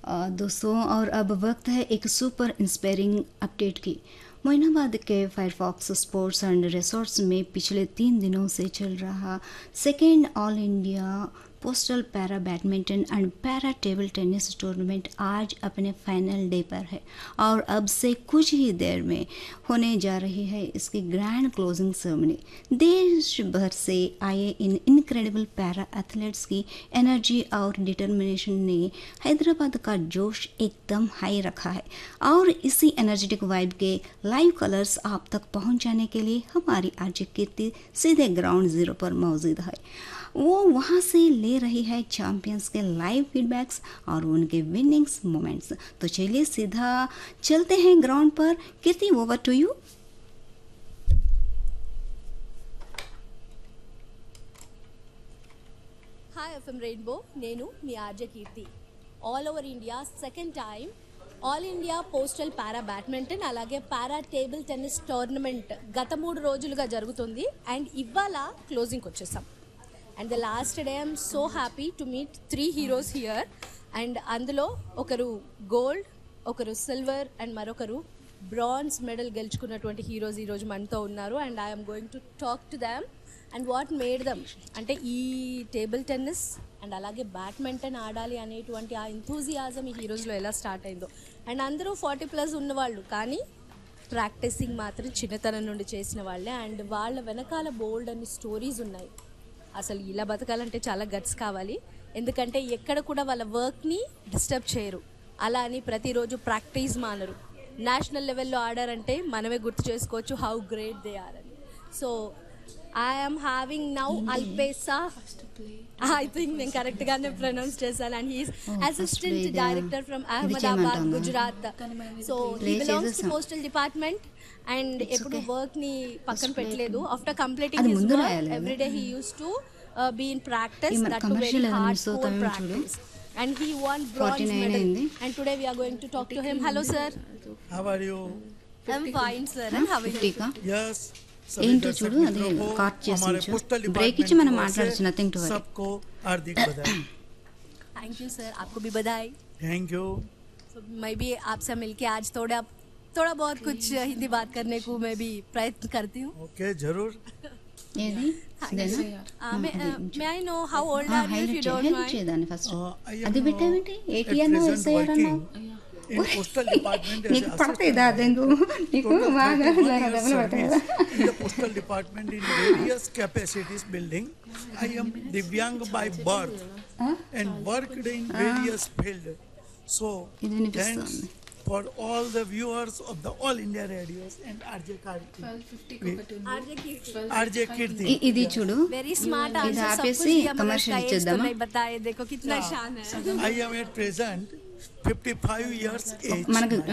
अ, दोस्तों और अब वक्त है एक सुपर इंस्पायरिंग अपडेट की मोइनाबाद के फायरफॉक्स स्पोर्ट्स एंड रिसोर्ट्स में पिछले तीन दिनों से चल रहा second all India postal para badminton and para table tennis tournament आज अपने फाइनल डे पर है और अब से कुछ ही देर में होने जा रही है इसकी ग्रैंड क्लोजिंग सेरेमनी देश भर से आए इन इनक्रेडिबल पैरा एथलीट्स की एनर्जी और डिटर्मिनेशन ने हैदराबाद का जोश एकदम हाई रखा है और इसी एनर्जेटिक वाइब के लाइव कलर्स आप तक पहुंचाने के लिए हमारी आज कीर्ति सीधे ग्राउंड जीरो पर मौजूद है वो वहाँ से ले रही है चैंपियंस के लाइव फीडबैक्स और उनके विनिंग्स मोमेंट्स तो चलिए सीधा चलते हैं ग्राउंड पर Keerthi over to you hi FM rainbow నేను మీ RJ Keerthi all over India second time all India postal para badminton అలాగే పారా టేబుల్ టెన్నిస్ టోర్నమెంట్ గత మూడు రోజులుగా జరుగుతుంది అండ్ ఇవాళ క్లోజింగ్కి వచ్చేసాం and the last day I'm so happy to meet three heroes here and అందులో ఒకరు గోల్డ్ ఒకరు సిల్వర్ అండ్ మరొకరు బ్రాంజ్ మెడల్ గెలుచుకున్నటువంటి హీరోస్ ఈరోజు మనతో ఉన్నారు and I'm going to talk to them and what made them అంటే ఈ టేబుల్ టెన్నిస్ అండ్ అలాగే బ్యాడ్మింటన్ ఆడాలి అనేటువంటి ఆ ఎంతూజియాజం ఈ హీరోస్లో ఎలా స్టార్ట్ అయిందో అండ్ అందరూ ఫార్టీ ప్లస్ ఉన్నవాళ్ళు కానీ ప్రాక్టీసింగ్ మాత్రం చిన్నతనం నుండి చేసిన వాళ్ళే అండ్ వాళ్ళ వెనకాల బోల్డ్ అన్ని స్టోరీస్ ఉన్నాయి అసలు ఇలా బతకాలంటే చాలా గట్స్ కావాలి ఎందుకంటే ఎక్కడ కూడా వాళ్ళ వర్క్ని డిస్టర్బ్ చేయరు అలా అని ప్రతిరోజు ప్రాక్టీస్ మానరు నేషనల్ లెవెల్లో ఆడారంటే మనమే గుర్తు చేసుకోవచ్చు హౌ గ్రేట్ దే ఆర్ అని so I'm having now Alpesh I think నేను కరెక్ట్ గానే ప్రొనౌన్స్ చేశాను and he's assistant play the- director from ఇది అహ్మదాబాద్ చేయమంటావా? Gujarat so he Play belongs to చేసేసాం. పోస్టల్ డిపార్ట్మెంట్ అండ్ ఎప్పుడు వర్క్ ని పక్కన పెట్టలేదు ఆఫ్టర్ కంప్లీటింగ్ అది హిస్ ముందు వర్క్ రాయాలి కదా? Every day he used to be in practice ఈ మన that to very commercial hard elements తో కోర్ తమిళ్ చూడు. Practice and he won bronze 49 medal అయింది. And today we are going to talk to him hello sir How are you? I'm fine sir and how fifty కా Yes. ఏంటో सभी చూడు दर्शक అది मित्रों को కాట్ చేసి हमारे ఉంచు. पोस्टल బ్రేక్ ఇచ్చి डिपार्टमेंट మనం की ओर మాట్లాడచ్చు से నథింగ్ టు వరీ सबको हार्दिक बधाई थैंक यू सर आपको भी बधाई थैंक यू So, मैं भी आपसे मिलके आज थोड़ा थोड़ा बहुत कुछ हिंदी बात करने को मैं भी प्रयत्न करती हूँ ओके जरूर ఏది ఇదేనా? may I know how old ఆ, are you if you highlight చేయి don't హైలైట్ mind? చేయదాన్ని ఫస్ట్ Uh, I am అది now పెట్టావేంటి eight at year present SI working అన్నావు in postal department as నీకు a పడతాయి assistant దా దెంగు నీకు Total బాగా 31 ఇలా years దెబ్బలు పడతాయి కదా service in the postal department in various capacities building. I am Divyang by birth and worked in various field. So ఇది వినిపిస్తుంది. thanks for all the viewers of the All India radios and RJ Karti. RJ Kirti. ఇ- ఇది చూడు Very smart ఇది answer. सब ఆపేసి कुछ दिया मगर commercial उसका age तो ఇచ్చేద్దామా? नहीं बताए देखो कितना शान है I am at present 55 years age. మనకు